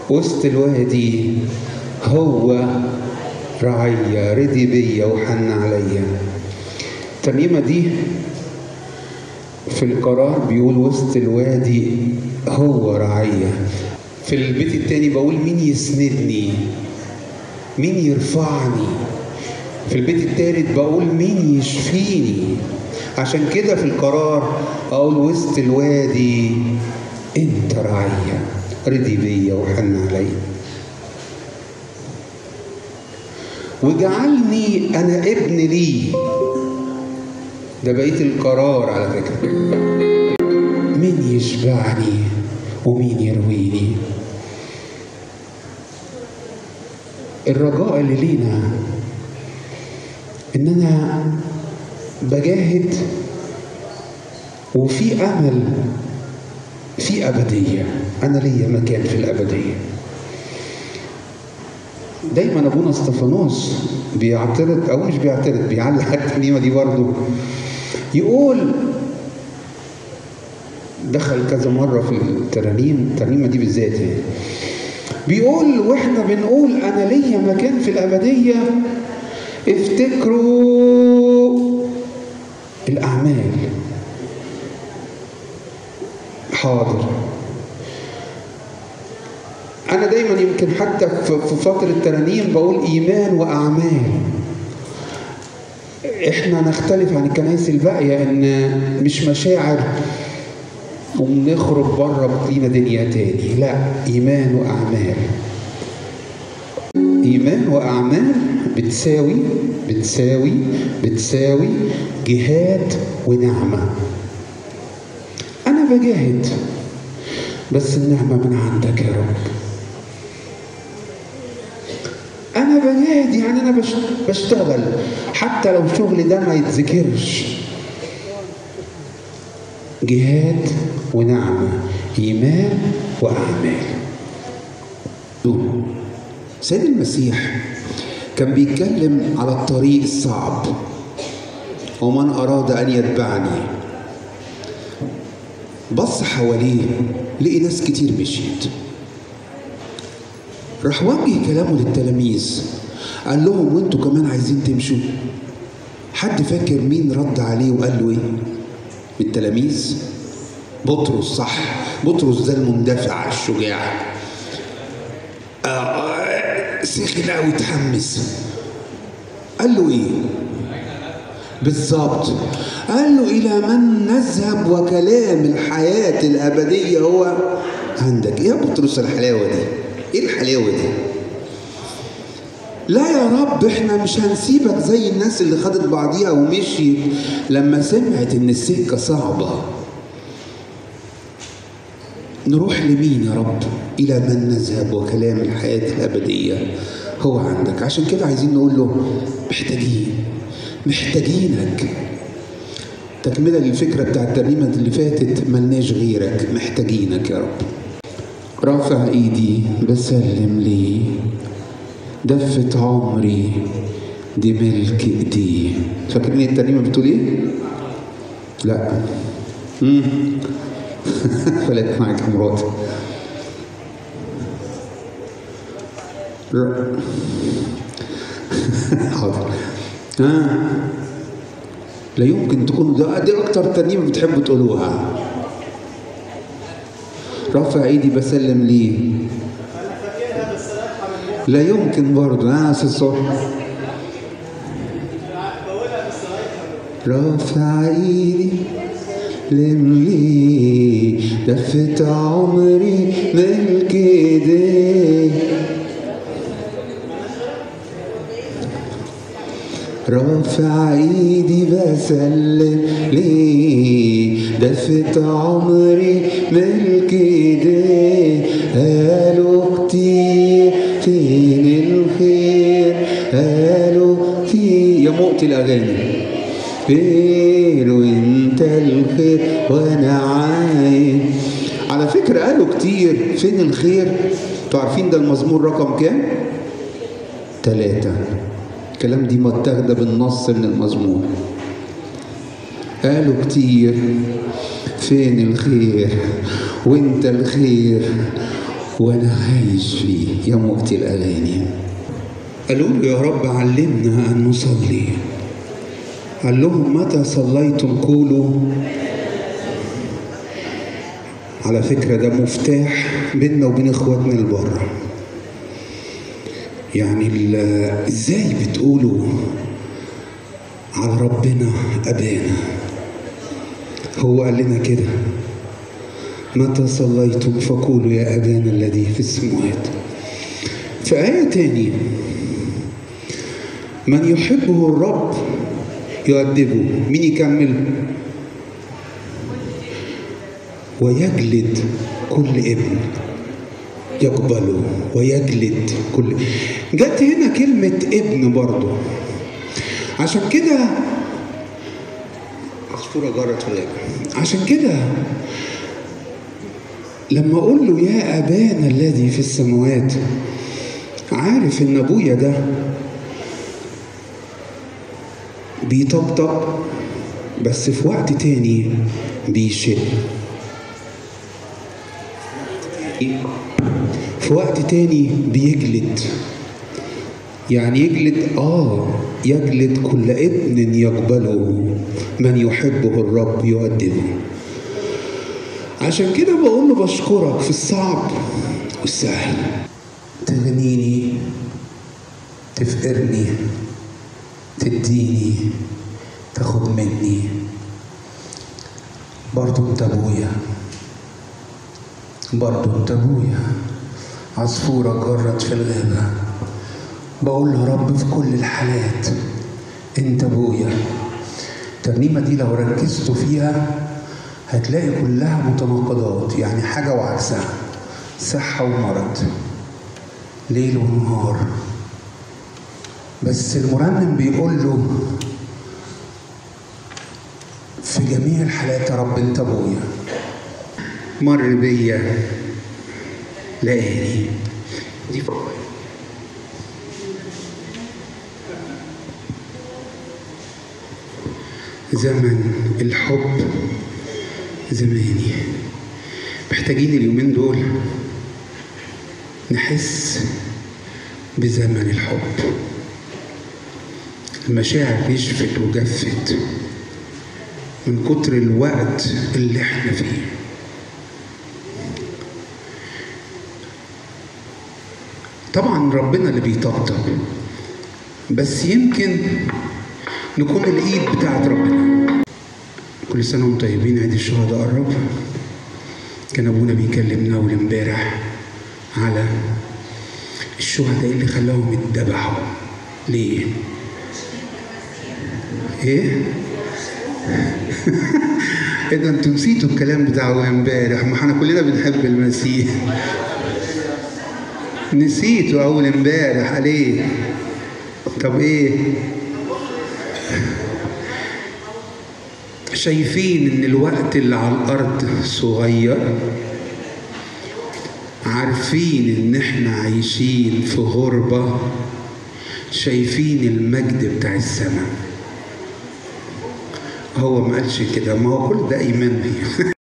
وسط الوادي هو رعية رضي بيا وحن عليا الترنيمة دي في القرار بيقول وسط الوادي هو رعية في البيت التاني بقول مين يسندني مين يرفعني في البيت التالت بقول مين يشفيني عشان كده في القرار اقول وسط الوادي انت رعية رضي بيا وحن عليا وجعلني انا ابن لي ده بقية القرار على فكرة مين يشبعني ومين يرويني الرجاء اللي لينا ان انا بجاهد وفي امل في ابديه انا ليا مكان في الابديه دايما ابونا استفانوس بيعترض او مش بيعترض بيعلق على الترنيمه دي برضه يقول دخل كذا مره في الترانيم الترنيمه دي بالذات يعني بيقول واحنا بنقول انا ليا مكان في الابديه افتكروا الاعمال حاضر انا دايما يمكن حتى في فتره الترانيم بقول ايمان واعمال احنا نختلف عن الكنائس الباقيه ان مش مشاعر وبنخرج بره لينا دنيا تاني لا ايمان واعمال ايمان واعمال بتساوي بتساوي بتساوي جهاد ونعمه انا بجاهد بس النعمه من عندك يا رب انا بجاهد يعني انا بشتغل حتى لو شغلي ده ما يتذكرش جهاد ونعمة إيمان وأعمال سيد المسيح كان بيتكلم على الطريق الصعب ومن أراد أن يتبعني بص حواليه لقي ناس كتير مشيت راح وجه كلامه للتلاميذ قال لهم وانتوا كمان عايزين تمشوا حد فاكر مين رد عليه وقال له ايه من التلاميذ بطرس صح بطرس ده المندفع الشجاع آه سخن قوي اتحمس قال له ايه بالظبط قال له الى من نذهب وكلام الحياه الابديه هو عندك ايه يا بطرس الحلاوه دي ايه الحلاوه دي لا يا رب احنا مش هنسيبك زي الناس اللي خدت بعضيها ومشيت لما سمعت ان السكه صعبه نروح لمين يا رب الى من نذهب وكلام الحياه الابديه هو عندك عشان كده عايزين نقول له محتاجين محتاجينك تكمله للفكره بتاع الترنيمه اللي فاتت ملناش غيرك محتاجينك يا رب رافع ايدي بسلم ليه دفة عمري دي ملك ايديه فاكرين الترنيمه بتقول ايه؟ لا امم فلت معاك مراتي حاضر ها لا يمكن تكون ده دي اكتر ترنيمه بتحبوا تقولوها رافع ايدي بسلم ليه لا يمكن برضه ها استاذ صبحي رافع ايدي لملي دفت عمري ملك ايديك رافع ايدي بسلم ليه دفت عمري ملك ايديك قالوا كتير فين الخير قالوا كتير يا مؤتي الاغاني فين وانت الخير وانا عايز على فكرة قالوا كتير فين الخير انتوا عارفين ده المزمور رقم كام؟ ثلاثة الكلام دي متاخدة بالنص من المزمور قالوا كتير فين الخير وانت الخير وانا عايش فيه يا موقت الاغاني قالوا له يا رب علمنا ان نصلي قال لهم متى صليتم قولوا على فكرة ده مفتاح بيننا وبين اخواتنا اللي بره يعني ال- ازاي بتقولوا على ربنا ابانا هو قال لنا كده متى صليتم فقولوا يا ابانا الذي في السماوات في آية تاني من يحبه الرب يؤدبه مين يكمل ويجلد كل ابن يقبله ويجلد كل جت هنا كلمة ابن برضه عشان كده عصفورة جرت في الغابة عشان كده لما اقول له يا ابانا الذي في السماوات عارف ان ابويا ده بيطبطب بس في وقت تاني بيشق في وقت تاني بيجلد يعني يجلد اه يجلد كل ابن يقبله من يحبه الرب يؤدبه عشان كده بقول له بشكرك في الصعب والسهل تغنيني تفقرني تديني تاخد مني برضو انت ابويا برضو انت ابويا عصفورة جرت في الغابة بقول له يا رب في كل الحالات انت ابويا الترنيمة دي لو ركزتوا فيها هتلاقي كلها متناقضات يعني حاجة وعكسها صحة ومرض ليل ونهار بس المرنم بيقول له في جميع الحالات يا رب انت ابويا مر بيا لقاني دي فوق زمن الحب زماني محتاجين اليومين دول نحس بزمن الحب المشاعر نشفت وجفت من كتر الوقت اللي احنا فيه طبعا ربنا اللي بيطبطب بس يمكن نكون الايد بتاعت ربنا كل سنه وانتم طيبين عيد الشهداء قرب كان ابونا بيكلمنا اول امبارح على الشهداء اللي خلاهم يتذبحوا ليه؟ ايه؟ ايه ده انتوا نسيتوا الكلام بتاع أول امبارح ما احنا كلنا بنحب المسيح نسيته اول امبارح عليه طب ايه شايفين ان الوقت اللي على الارض صغير عارفين ان احنا عايشين في غربة شايفين المجد بتاع السماء هو ما قالش كده ما هو كل ده ايمان بيه